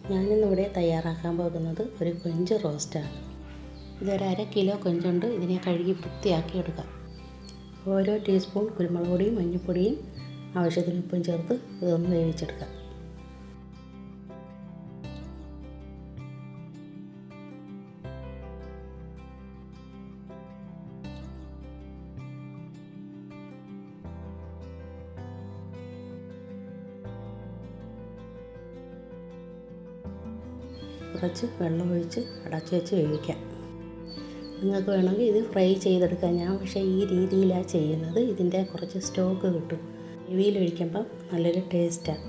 ഞാനിന്നിവിടെ തയ്യാറാക്കാൻ പോകുന്നത് ഒരു കൊഞ്ച് റോസ്റ്റാണ് ഇതൊരു അര കിലോ കൊഞ്ചുണ്ട് ഇതിനെ കഴുകി വൃത്തിയാക്കി എടുക്കാം ഓരോ ടീസ്പൂൺ കുരുമുളക് പൊടിയും മഞ്ഞൾപ്പൊടിയും ആവശ്യത്തിന് ഉപ്പും ചേർത്ത് ഇതൊന്ന് വേവിച്ചെടുക്കാം കുറച്ച് വെള്ളം ഒഴിച്ച് അടച്ച് വെച്ച് വേവിക്കാം നിങ്ങൾക്ക് വേണമെങ്കിൽ ഇത് ഫ്രൈ ചെയ്തെടുക്കാം ഞാൻ പക്ഷേ ഈ രീതിയിലാണ് ചെയ്യുന്നത് ഇതിൻ്റെ കുറച്ച് സ്റ്റോക്ക് കിട്ടും ഗ്രേവിയിലൊഴിക്കുമ്പം നല്ലൊരു ടേസ്റ്റാണ്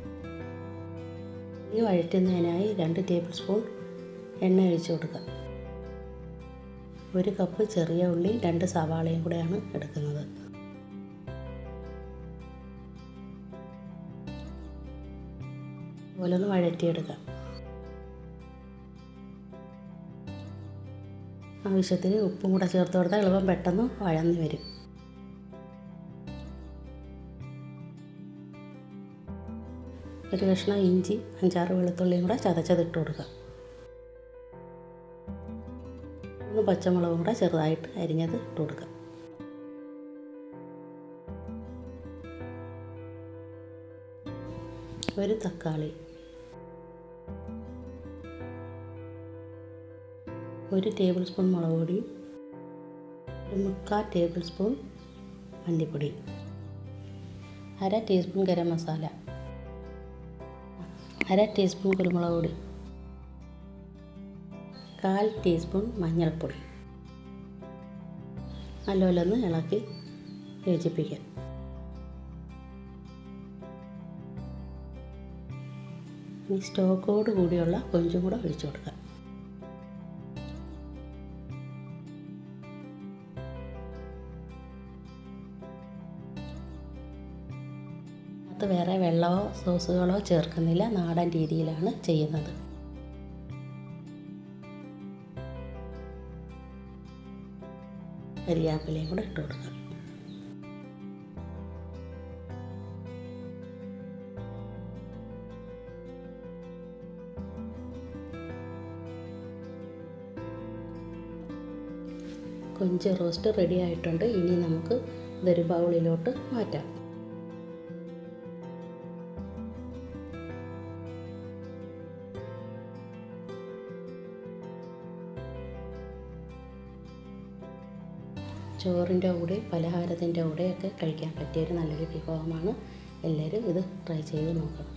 ഈ വഴറ്റുന്നതിനായി രണ്ട് ടേബിൾ സ്പൂൺ എണ്ണ ഒഴിച്ച് കൊടുക്കുക ഒരു കപ്പ് ചെറിയ ഉള്ളി രണ്ട് സവാളയും കൂടെയാണ് എടുക്കുന്നത് അതുപോലെ ഒന്ന് വഴറ്റിയെടുക്കാം ആവശ്യത്തിന് ഉപ്പും കൂടെ ചേർത്ത് കൊടുത്താൽ എളുപ്പം പെട്ടെന്ന് വഴന്ന് വരും ഒരു കഷ്ണം ഇഞ്ചി അഞ്ചാറ് വെളുത്തുള്ളിയും കൂടെ ചതച്ചതിട്ട് കൊടുക്കുക ഒന്ന് പച്ചമുളകും കൂടെ ചെറുതായിട്ട് അരിഞ്ഞത് ഇട്ട് കൊടുക്കുക ഒരു തക്കാളി ഒരു ടേബിൾ സ്പൂൺ മുളക് പൊടി ഒരു മുക്കാൽ ടേബിൾ സ്പൂൺ മല്ലിപ്പൊടി അര ടീസ്പൂൺ ഗരം മസാല അര ടീസ്പൂൺ കുരുമുളക് പൊടി കാൽ ടീസ്പൂൺ മഞ്ഞൾപ്പൊടി നല്ലപോലെ ഒന്ന് ഇളക്കി യോജിപ്പിക്കാം ഇനി സ്റ്റോക്കോട് കൂടിയുള്ള കൊഞ്ചും കൂടെ ഒഴിച്ചു കൊടുക്കാം അത് വേറെ വെള്ളമോ സോസുകളോ ചേർക്കുന്നില്ല നാടൻ രീതിയിലാണ് ചെയ്യുന്നത് കരിയാപ്പിലയും കൂടെ ഇട്ട് കൊടുക്കാം കൊഞ്ച് റോസ്റ്റ് റെഡി ആയിട്ടുണ്ട് ഇനി നമുക്ക് ഇതൊരു ബൗളിലോട്ട് മാറ്റാം ചോറിൻ്റെ കൂടെ പലഹാരത്തിൻ്റെ കൂടെയൊക്കെ കഴിക്കാൻ പറ്റിയൊരു നല്ലൊരു വിഭവമാണ് എല്ലാവരും ഇത് ട്രൈ ചെയ്ത് നോക്കണം